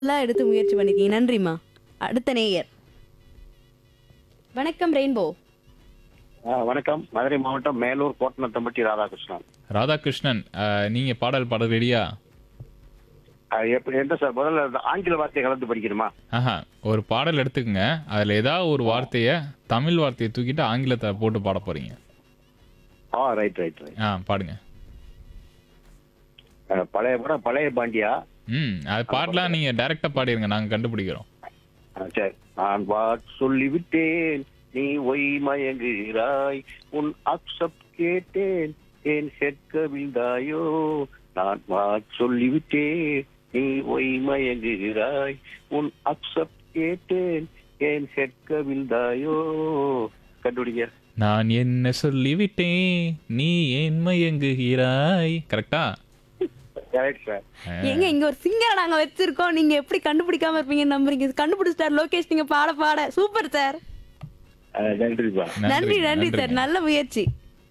எல்லாம் எடுத்து முயற்சி பண்ணிருக்கீங்க நன்றிம்மா அடுத்த நேயர் வணக்கம் ரெயின்போ ஆ, வணக்கம் மதுரை மாவட்டம் மேலூர் கோட்டனத்தம்பட்டி ராதாகிருஷ்ணன் ராதாகிருஷ்ணன் அஹ், நீங்க பாடல் பாட ரெடியா ஆ, எப்படி என்ன சார் முதல்ல இந்த ஆங்கில வார்த்தையை கலந்து படிக்கணுமா ஆஹா ஒரு பாடல் எடுத்துக்கங்க அதுல ஏதாவது ஒரு வார்த்தைய தமிழ் வார்த்தையை தூக்கிட்டு ஆங்கிலத்தை போட்டு பாட போறீங்க ஆ ரைட் ரைட் ரைட் ஆ பாடுங்க ஆ, பழைய படம் பழைய பாண்டியா ம் அது பாடலாம் நீங்க டைரக்டா பாடிருங்க நாங்க கண்டுபிடிக்கிறோம் ஆ, சரி நான் வாட் சொல்லிவிட்டேன் நீ ஒய் மயங்குகிறாய் உன் அக்செப்ட் கேட்டேன் ஏன் ஹெட் கவிழ்ந்தாயோ நான் வாட் சொல்லிவிட்டேன் நீ ஒய் மயங்குகிறாய் உன் அக்செப்ட் கேட்டேன் ஏன் ஹெட் கவிழ்ந்தாயோ கண்டுபிடிங்க நான் என்ன சொல்லிவிட்டேன் நீ ஏன் மயங்குகிறாய் கரெக்டா கரெக்ட் சார் எங்க இங்க ஒரு சிங்கரை நாங்க வச்சிருக்கோம் நீங்க எப்படி கண்டுபிடிக்காம இருப்பீங்கன்னு நம்புறீங்க கண்டுபிடிச்சிட்டார் லோகேஷ் நீங்க பாட பாட சூப்பர் சார் நன்றிப்பா நன்றி நன்றி சார் நல்ல முயற்சி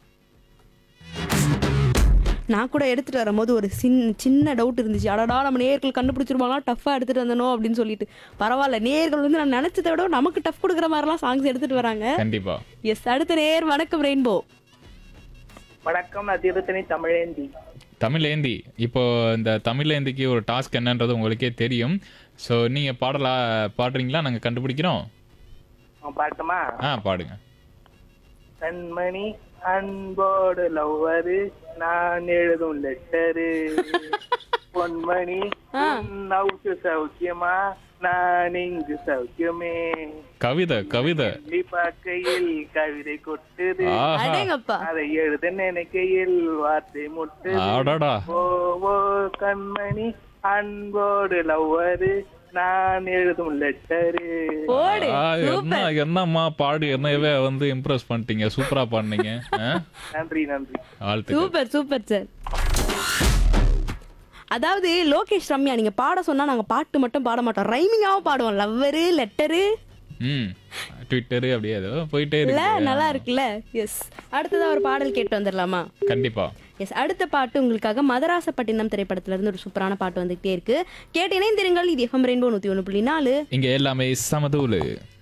நான் கூட எடுத்துட்டு வரும்போது ஒரு சின்ன சின்ன டவுட் இருந்துச்சு அடடா நம்ம நேர்கள் கண்டுபிடிச்சிருவாங்களா டஃபா எடுத்துட்டு வந்தனோ அப்படின்னு சொல்லிட்டு பரவாயில்ல நேர்கள் வந்து நான் நினைச்சதை விட நமக்கு டஃப் கொடுக்குற மாதிரிலாம் சாங்ஸ் எடுத்துட்டு வராங்க கண்டிப்பா எஸ் அடுத்த நேர் வணக்கம் ரெயின்போ வணக்கம் நான் திருத்தணி தமிழேந்தி தமிழ் ஏந்தி இப்போ இந்த தமிழ் ஏந்திக்கு ஒரு டாஸ்க் என்னன்றது உங்களுக்கே தெரியும் ஸோ நீங்க பாடலா பாடுறீங்களா நாங்க கண்டுபிடிக்கிறோம் அவன் பாட்டுமா ஆ பாடுங்க கண்மணி அன்போடு லவ்வரு நான் எழுதும் லெட்டரு பொன்மணி நவுக்கு சௌக்கியமா நான் இங்கு சௌக்கியமே கவிதை கவிதை எண்ணி பார்க்கையில் கவிதை கொட்டுது ஆஹா அடேங்கப்பா அதை எழுத நினைக்கையில் வார்த்தை முட்டுது அடடா ஓ ஓ கண்மணி அன்போடு லவ்வரு நான் எழுதும் லெட்டரு போடு ஆ, என்ன என்னம்மா பாடு என்னவே வந்து இம்ப்ரெஸ் பண்ணிட்டீங்க சூப்பரா பாடுனீங்க ஆ? நன்றி நன்றி வாழ்த்துக்கள் சூப்பர் சூப்பர் சார் அதாவது லோகேஷ் ரம்யா நீங்க பாட சொன்னா நாங்க பாட்டு மட்டும் பாட மாட்டோம் ரைமிங்காவும் பாடுவோம் லவ்வரு லெட்டரு ம் ட்விட்டரு அப்படியே ஏதோ போயிட்டே இல்ல இருக்கு நல்லா இருக்குல்ல எஸ் அடுத்ததா ஒரு பாடல் கேட்டு வந்துடலாமா கண்டிப்பா எஸ் அடுத்த பாட்டு உங்களுக்காக மதராசப்பட்டினம் திரைப்படத்துல இருந்து ஒரு சூப்பரான பாட்டு வந்துகிட்டே இருக்கு கேட்டு இணைந்திருங்கள் இது எஃப்எம் ரெயின்போ நூத்தி ஒன்று புள்ளி நாலு இங்க எல்லாமே சமதூளு